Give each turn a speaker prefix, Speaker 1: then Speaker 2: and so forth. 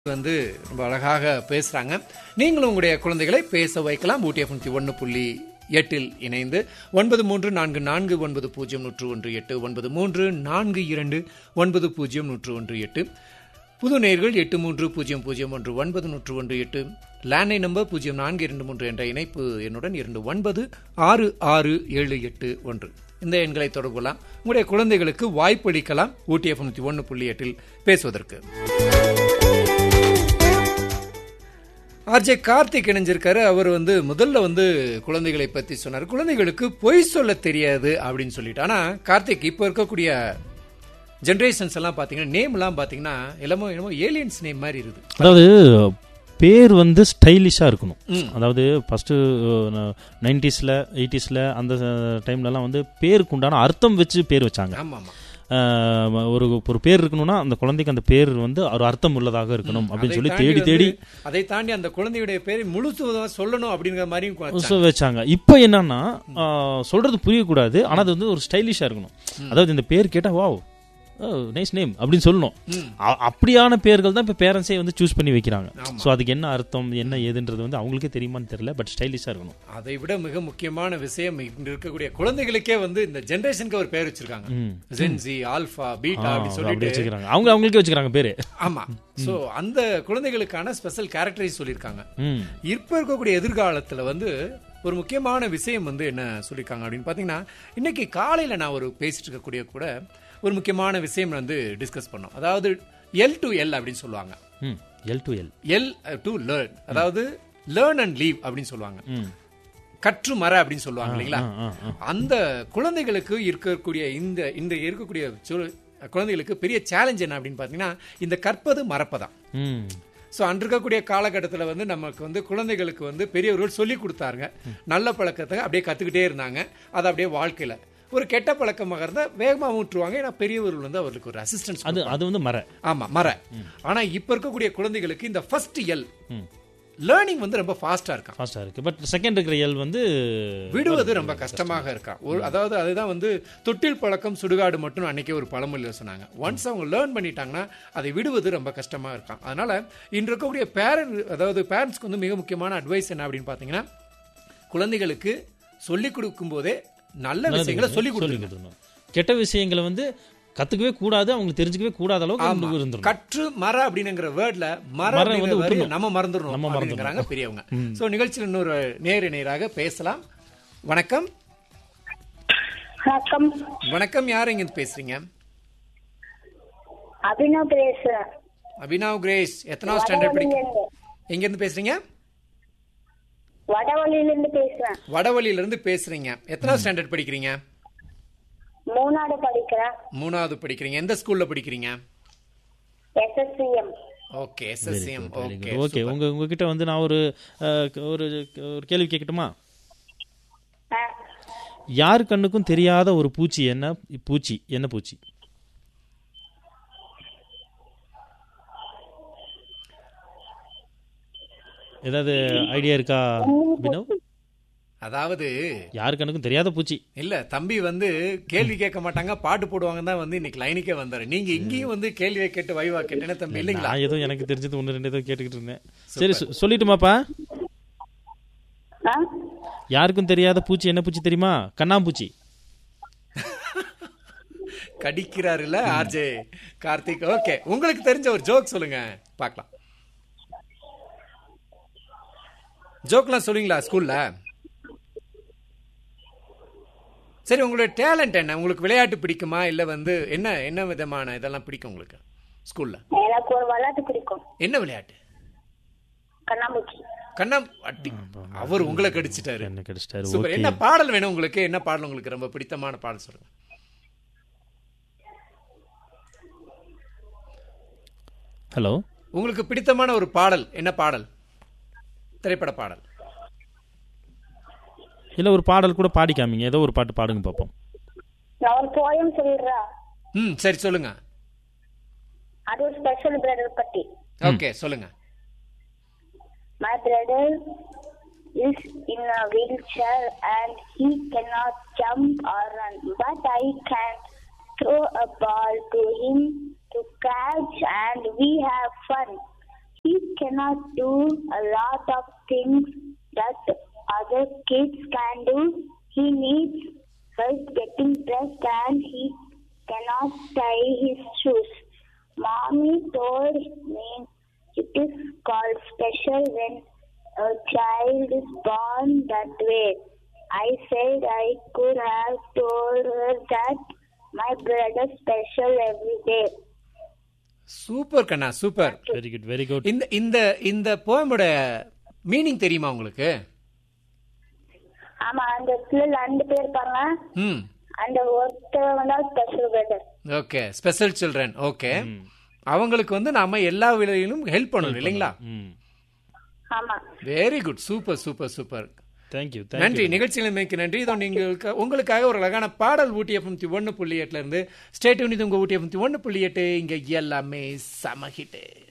Speaker 1: வந்து ரொம்ப அழகாக பேசுறாங்க நீங்களும் உங்களுடைய குழந்தைகளை பேச வைக்கலாம் ஊட்டி எஃப்எம் ஒன்று புள்ளி எட்டில் இணைந்து ஒன்பது மூன்று நான்கு நான்கு ஒன்பது பூஜ்ஜியம் நூற்று ஒன்று எட்டு ஒன்பது மூன்று நான்கு இரண்டு ஒன்பது பூஜ்ஜியம் நூற்று ஒன்று எட்டு புது நேர்கள் எட்டு மூன்று பூஜ்ஜியம் பூஜ்ஜியம் ஒன்று ஒன்பது நூற்று ஒன்று எட்டு லேண்ட்லைன் நம்பர் பூஜ்ஜியம் நான்கு இரண்டு மூன்று என்ற இணைப்பு எண்ணுடன் இரண்டு ஒன்பது ஆறு ஆறு ஏழு எட்டு ஒன்று இந்த எண்களை தொடர்பு கொள்ளலாம் உங்களுடைய குழந்தைகளுக்கு வாய்ப்பளிக்கலாம் ஊட்டி எஃப்எம் ஒன்று புள்ளி எட்டில் பேசுவதற்கு ஆர்ஜே கார்த்திக் இணைஞ்சிருக்காரு அவர் வந்து முதல்ல வந்து குழந்தைகளை பத்தி சொன்னார் குழந்தைகளுக்கு பொய் சொல்ல தெரியாது அப்படின்னு சொல்லிட்டு ஆனா கார்த்திக் இப்போ இருக்கக்கூடிய ஜென்ரேஷன்ஸ் எல்லாம் பாத்தீங்கன்னா நேம் எல்லாம் பாத்தீங்கன்னா எல்லாமோ என்னமோ ஏலியன்ஸ் நேம் மாதிரி இருக்குது
Speaker 2: அதாவது பேர் வந்து ஸ்டைலிஷாக இருக்கணும் அதாவது ஃபஸ்ட்டு நைன்டிஸில் எயிட்டிஸில் அந்த டைம்லலாம் வந்து பேருக்கு உண்டான அர்த்தம் வச்சு பேர் வச்சாங்க
Speaker 1: ஆமா ஆமா
Speaker 2: அஹ், ஒரு ஒரு பேர் இருக்கணும்னா அந்த குழந்தைக்கு அந்த பேர் வந்து ஒரு அர்த்தம் உள்ளதாக இருக்கணும் அப்படின்னு
Speaker 1: அதை
Speaker 2: சொல்லி
Speaker 1: தாண்டி
Speaker 2: தேடி
Speaker 1: வந்து-
Speaker 2: தேடி
Speaker 1: அதை தாண்டி அந்த குழந்தையுடைய பேரை முழுசுவதா சொல்லணும் அப்படிங்கிற மாதிரியும் வச்சாங்க.
Speaker 2: சொ- வச்சாங்க இப்போ என்னன்னா ஆஹ், சொல்றது புரியக்கூடாது ஆனா அது வந்து ஒரு ஸ்டைலிஷா இருக்கணும் அதாவது இந்த பேர் கேட்டா வாவ் நைஸ் நேம் அப்படின்னு சொல்லணும் அ- அப்படியான பேர்கள் தான் இப்போ பேரண்ட்ஸே வந்து சூஸ் பண்ணி வைக்கிறாங்க ஸோ அதுக்கு என்ன அர்த்தம் என்ன ஏதுன்றது வந்து அவங்களுக்கே தெரியுமான்னு தெரியல பட் ஸ்டைலிஷா இருக்கணும்
Speaker 1: அதை விட மிக முக்கியமான விஷயம் இங்க இருக்கக்கூடிய குழந்தைகளுக்கே வந்து இந்த ஜெனரேஷனுக்கு ஒரு பேர் வச்சிருக்காங்க ஜென்சி ஆல்பா பீட்டா அப்படி
Speaker 2: அப்படி
Speaker 1: சொல்லிட்டு
Speaker 2: வச்சுக்கிறாங்க அவங்க அவங்களுக்கே வச்சுக்கிறாங்க பேரு
Speaker 1: ஆமா சோ அந்த குழந்தைகளுக்கான ஸ்பெஷல் கேரக்டரைஸ் சொல்லியிருக்காங்க
Speaker 2: ம்
Speaker 1: இப்ப இருக்கக்கூடிய எதிர்காலத்துல வந்து ஒரு முக்கியமான விஷயம் வந்து என்ன சொல்லியிருக்காங்க அப்படின்னு பாத்தீங்கன்னா இன்னைக்கு காலையில நான் ஒரு பேசிட்டு இருக்கக்கூடிய கூட ஒரு முக்கியமான விஷயம் வந்து டிஸ்கஸ் பண்ணோம் அதாவது எல் டு எல் அப்படின்னு சொல்லுவாங்க
Speaker 2: ம் L to L
Speaker 1: L to learn அதாவது லேர்ன் அண்ட் லீவ் அப்படின்னு சொல்லுவாங்க
Speaker 2: ம்
Speaker 1: கற்று மர அப்படின்னு சொல்லுவாங்க இல்லைங்களா
Speaker 2: ஆ, ஆ.
Speaker 1: அந்த குழந்தைகளுக்கு இருக்கக்கூடிய இந்த இந்த இருக்கக்கூடிய சூழல் குழந்தைகளுக்கு பெரிய சேலஞ்ச் என்ன அப்படின்னு பார்த்தீங்கன்னா இந்த கற்பது மறப்பதான்
Speaker 2: ம்
Speaker 1: ஸோ அன்று இருக்கக்கூடிய காலகட்டத்தில் வந்து நமக்கு வந்து குழந்தைகளுக்கு வந்து பெரியவர்கள் சொல்லி கொடுத்தாருங்க நல்ல பழக்கத்தை அப்படியே கற்றுக்கிட்டே இருந்தாங்க அது அப்படியே வாழ்க்கையில் ஒரு கெட்ட பழக்கமாக இருந்தால் வேகமாக ஊற்றுவாங்க ஏன்னா பெரியவர்கள் வந்து அவர்களுக்கு ஒரு அசிஸ்டன்ஸ்
Speaker 2: அது அது வந்து மர
Speaker 1: ஆமா மர ஆனா இப்ப இருக்கக்கூடிய குழந்தைகளுக்கு இந்த ஃபர்ஸ்ட் எல்
Speaker 2: ம்
Speaker 1: லேர்னிங் வந்து ரொம்ப ஃபாஸ்டா இருக்கான்
Speaker 2: ஃபாஸ்டா இருக்கு பட் செகண்ட் இருக்கிற எல் வந்து
Speaker 1: விடுவது ரொம்ப கஷ்டமாக இருக்கான் ஒரு அதாவது அதுதான் வந்து தொட்டில் பழக்கம் சுடுகாடு மட்டும் அன்னைக்கே ஒரு பழமொழியில் சொன்னாங்க ஒன்ஸ் அவங்க லேர்ன் பண்ணிட்டாங்கன்னா அதை விடுவது ரொம்ப கஷ்டமா இருக்கான் அதனால இன்று இருக்கக்கூடிய பேரண்ட் அதாவது பேரண்ட்ஸ்க்கு வந்து மிக முக்கியமான அட்வைஸ் என்ன அப்படின்னு பார்த்தீங்கன்னா குழந்தைகளுக்கு சொல்லிக் கொடுக்கும் போதே நல்ல விஷயங்களை சொல்லிக்
Speaker 2: சொல்லி
Speaker 1: கொடுங்க
Speaker 2: கொடுக்கணும் கெட்ட விஷயங்களை வந்து கத்துக்கவே கூடாது அவங்களுக்கு தெரிஞ்சுக்கவே கூடாத அளவுக்கு அவங்களுக்கு இருந்துரும்
Speaker 1: கற்று மர அப்படிங்கிற வேர்ட்ல மர
Speaker 2: மரம்
Speaker 1: அப்படிங்கிற
Speaker 2: வந்து
Speaker 1: word
Speaker 2: விட்டுறணும்.
Speaker 1: நம்ம மறந்துடணும்
Speaker 2: நம்ம
Speaker 1: அப்படிங்கிறாங்க பெரியவங்க சோ நிகழ்ச்சியில் இன்னொரு நேர நேராக பேசலாம் வணக்கம்
Speaker 3: வணக்கம்
Speaker 1: வணக்கம் யார் எங்க பேசுறீங்க
Speaker 3: அபினவ் பேசுறேன்
Speaker 1: அபினவ் கிரேஸ் எத்தனாவது ஸ்டாண்டர்ட் படிக்க எங்க இருந்து பேசுறீங்க
Speaker 3: வடவழியில இருந்து பேசுறேன்
Speaker 1: வடவழியில இருந்து பேசுறீங்க எத்தனாவது ஸ்டாண்டர்ட் படிக்கிறீங்க
Speaker 3: மூணாவது படிக்கிறேன்
Speaker 1: மூணாவது படிக்கிறீங்க எந்த ஸ்கூல்ல படிக்கிறீங்க
Speaker 3: SSCM
Speaker 1: okay SSCM okay
Speaker 2: okay உங்க உங்ககிட்ட வந்து நான் ஒரு அஹ், ஒரு ஒரு கேள்வி கேட்கட்டுமா யார் கண்ணுக்கும் தெரியாத ஒரு பூச்சி என்ன பூச்சி என்ன பூச்சி ஏதாவது ஐடியா இருக்கா பினவ்
Speaker 1: அதாவது
Speaker 2: யார் கண்ணுக்கும் தெரியாத பூச்சி
Speaker 1: இல்ல தம்பி வந்து கேள்வி கேட்க மாட்டாங்க பாட்டு போடுவாங்க தான் வந்து இன்னைக்கு லைனுக்கே வந்தாரு நீங்க இங்கேயும் வந்து கேள்வியை கேட்டு வைவா கேட்டேன்னு தம்பி இல்லைங்களா
Speaker 2: நான் ஏதோ எனக்கு தெரிஞ்சது ஒன்று ரெண்டு ஏதோ கேட்டுக்கிட்டு இருந்தேன் சரி சொ- சொல்லட்டுமாப்பா யாருக்கும் தெரியாத பூச்சி என்ன பூச்சி தெரியுமா கண்ணாம்பூச்சி
Speaker 1: கடிக்கிறாருல்ல ஆர்ஜே கார்த்திக் ஓகே உங்களுக்கு தெரிஞ்ச ஒரு ஜோக் சொல்லுங்க பார்க்கலாம் ஜோக்லாம் சொல்லுவீங்களா ஸ்கூல்ல சரி உங்களுடைய டேலண்ட் என்ன உங்களுக்கு விளையாட்டு பிடிக்குமா இல்ல வந்து என்ன என்ன விதமான இதெல்லாம் பிடிக்கும் உங்களுக்கு ஸ்கூல்ல
Speaker 3: எனக்கு ஒரு விளையாட்டு பிடிக்கும்
Speaker 1: என்ன விளையாட்டு
Speaker 3: கண்ணாமூச்சி
Speaker 1: கண்ணா அட்டி அவர் உங்களை கடிச்சிட்டாரு
Speaker 2: என்ன கிடைச்சிட்டாரு
Speaker 1: சூப்பர் என்ன பாடல் வேணும் உங்களுக்கு என்ன பாடல் உங்களுக்கு ரொம்ப பிடித்தமான பாடல் சொல்லுங்க
Speaker 2: ஹலோ
Speaker 1: உங்களுக்கு பிடித்தமான ஒரு பாடல் என்ன பாடல் திரைப்பட பாடல்
Speaker 2: இல்ல ஒரு பாடல் கூட பாடி காமிங்க ஏதோ ஒரு பாட்டு பாடுங்க பார்ப்போம்
Speaker 3: நான் ஒரு போயம் சொல்லிடுறா
Speaker 1: ம் சரி சொல்லுங்க
Speaker 3: அது ஒரு ஸ்பெஷல் பிரதர் பத்தி
Speaker 1: ஓகே சொல்லுங்க
Speaker 3: My brother is in a wheelchair and he cannot jump or run, but I can throw a ball to him to catch and we have fun. cannot do a lot of things that other kids can do. He needs help getting dressed and he cannot tie his shoes. Mommy told me it is called special when a child is born that way. I said I could have told her that my brother special every day.
Speaker 1: Super கண்ணா super
Speaker 2: very good very good
Speaker 1: இந்த இந்த இந்த போயமோட meaning தெரியுமா உங்களுக்கு
Speaker 3: ஆமா அந்த ஸ்கூல்ல ரெண்டு பேர் இருப்பாங்க
Speaker 1: ம்
Speaker 3: அந்த ஒருத்தவங்க தான் special brother
Speaker 1: okay special children okay அவங்களுக்கு வந்து நாம எல்லா விலையிலும் ஹெல்ப் பண்ணணும் இல்லைங்களா
Speaker 2: ம்
Speaker 3: ஆமா
Speaker 1: very good super super super
Speaker 2: thank you
Speaker 1: நன்றி நிகழ்ச்சியில் மிக்க நன்றி இதோ நீங்கள் உங்களுக்காக ஒரு அழகான பாடல் ஊட்டி எஃப்எம்டி ஒன்று புள்ளி எட்டுல இருந்து ஸ்டேட் யூனிட் உங்க ஊட்டி எஃப்எம்டி ஒன்று புள்ளி எட்டு இங்க எல்லாமே சமஹிட்டு